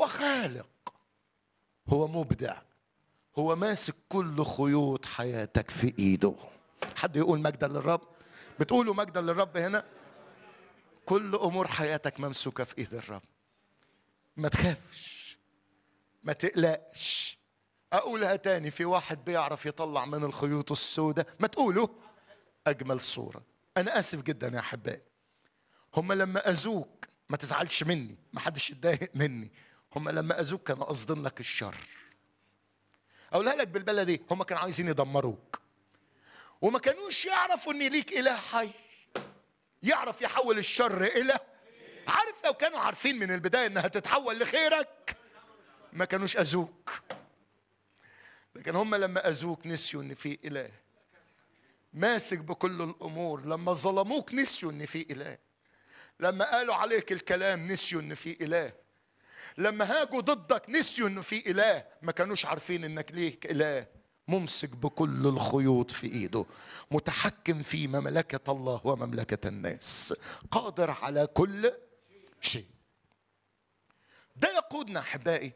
هو خالق هو مبدع هو ماسك كل خيوط حياتك في ايده حد يقول مجدا للرب بتقولوا مجدا للرب هنا كل امور حياتك ممسوكه في ايد الرب ما تخافش ما تقلقش اقولها تاني في واحد بيعرف يطلع من الخيوط السوداء ما تقولوا اجمل صوره انا اسف جدا يا احبائي هم لما اذوك ما تزعلش مني ما حدش يتضايق مني هم لما اذوك كانوا قاصدين لك الشر اقولها لك بالبلدي هم كانوا عايزين يدمروك وما كانوش يعرفوا ان ليك اله حي يعرف يحول الشر الى عارف لو كانوا عارفين من البدايه انها تتحول لخيرك ما كانوش اذوك لكن هم لما اذوك نسيوا ان في اله ماسك بكل الامور لما ظلموك نسيوا ان في اله لما قالوا عليك الكلام نسيوا ان في اله لما هاجوا ضدك نسيوا انه في اله ما كانوش عارفين انك ليك اله ممسك بكل الخيوط في ايده متحكم في مملكه الله ومملكه الناس قادر على كل شيء ده يقودنا احبائي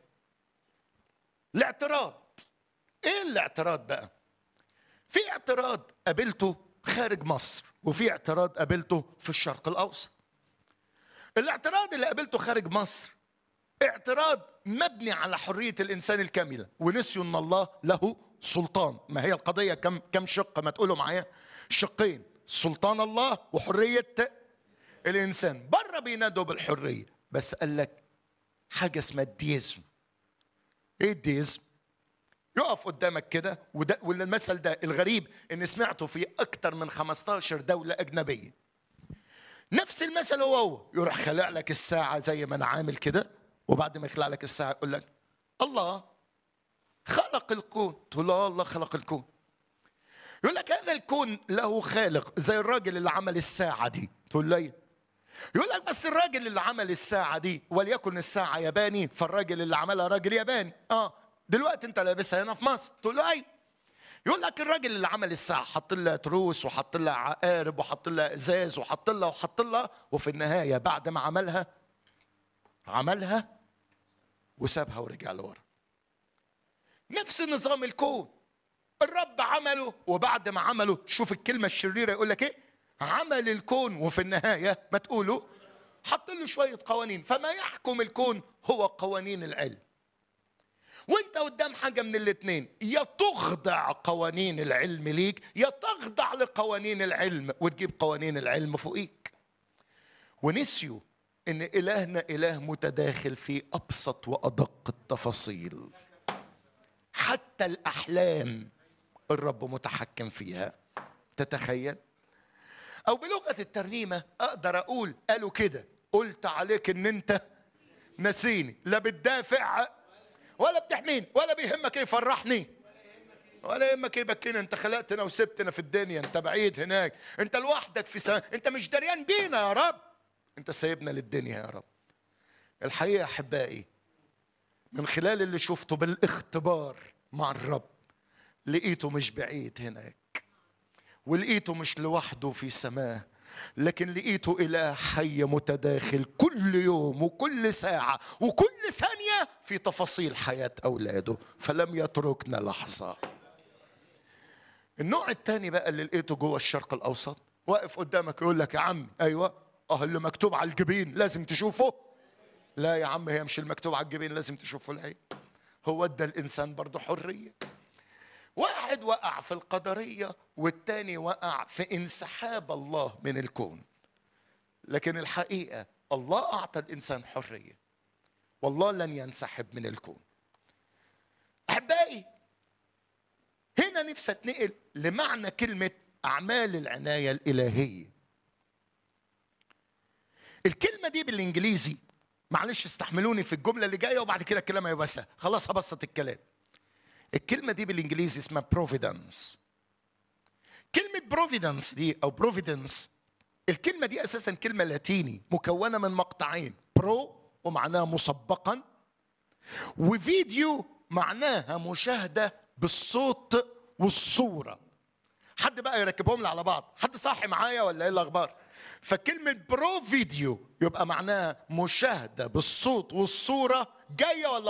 الاعتراض ايه الاعتراض بقى في اعتراض قابلته خارج مصر وفي اعتراض قابلته في الشرق الاوسط الاعتراض اللي قابلته خارج مصر اعتراض مبني على حريه الانسان الكامله ونسيوا ان الله له سلطان ما هي القضيه كم كم شق ما تقولوا معايا شقين سلطان الله وحريه الانسان بره بينادوا بالحريه بس قال لك حاجه اسمها الديزم ايه الديزم يقف قدامك كده وده والمثل ده الغريب ان سمعته في اكتر من 15 دوله اجنبيه نفس المثل هو هو يروح خلق لك الساعه زي ما انا عامل كده وبعد ما يخلق لك الساعه يقول لك الله خلق الكون تقول له الله خلق الكون يقول لك هذا الكون له خالق زي الراجل اللي عمل الساعه دي تقول له يقول لك بس الراجل اللي عمل الساعه دي وليكن الساعه ياباني فالراجل اللي عملها راجل ياباني اه دلوقتي انت لابسها هنا في مصر تقول له ايوه يقول لك الراجل اللي عمل الساعه حط لها تروس وحط لها عقارب وحط لها ازاز وحط لها وحط لها وفي النهايه بعد ما عملها عملها وسابها ورجع لورا نفس نظام الكون الرب عمله وبعد ما عمله شوف الكلمة الشريرة يقول لك ايه عمل الكون وفي النهاية ما تقوله حط له شوية قوانين فما يحكم الكون هو قوانين العلم وانت قدام حاجة من الاتنين يا تخضع قوانين العلم ليك يا تخضع لقوانين العلم وتجيب قوانين العلم فوقيك ونسيوا ان الهنا اله متداخل في ابسط وادق التفاصيل حتى الاحلام الرب متحكم فيها تتخيل او بلغه الترنيمه اقدر اقول قالوا كده قلت عليك ان انت نسيني لا بتدافع ولا بتحميني ولا بيهمك ايه يفرحني ولا يهمك ايه بكينا انت خلقتنا وسبتنا في الدنيا انت بعيد هناك انت لوحدك في سنة. انت مش دريان بينا يا رب انت سايبنا للدنيا يا رب الحقيقه احبائي من خلال اللي شفته بالاختبار مع الرب لقيته مش بعيد هناك ولقيته مش لوحده في سماه لكن لقيته إله حي متداخل كل يوم وكل ساعة وكل ثانية في تفاصيل حياة أولاده فلم يتركنا لحظة النوع الثاني بقى اللي لقيته جوه الشرق الأوسط واقف قدامك يقول لك يا عم أيوة اه اللي مكتوب على الجبين لازم تشوفه لا يا عم هي مش المكتوب على الجبين لازم تشوفه العين هو ادى الانسان برضه حريه واحد وقع في القدريه والتاني وقع في انسحاب الله من الكون لكن الحقيقه الله اعطى الانسان حريه والله لن ينسحب من الكون احبائي هنا نفسي اتنقل لمعنى كلمه اعمال العنايه الالهيه الكلمه دي بالانجليزي معلش استحملوني في الجمله اللي جايه وبعد كده الكلام هيبقى سهل خلاص هبسط الكلام الكلمه دي بالانجليزي اسمها بروفيدنس كلمه بروفيدنس دي او بروفيدنس الكلمه دي اساسا كلمه لاتيني مكونه من مقطعين برو ومعناها مسبقا وفيديو معناها مشاهده بالصوت والصوره حد بقى يركبهم لي على بعض حد صاحي معايا ولا ايه الاخبار فكلمة برو فيديو يبقى معناها مشاهدة بالصوت والصورة جايه ولا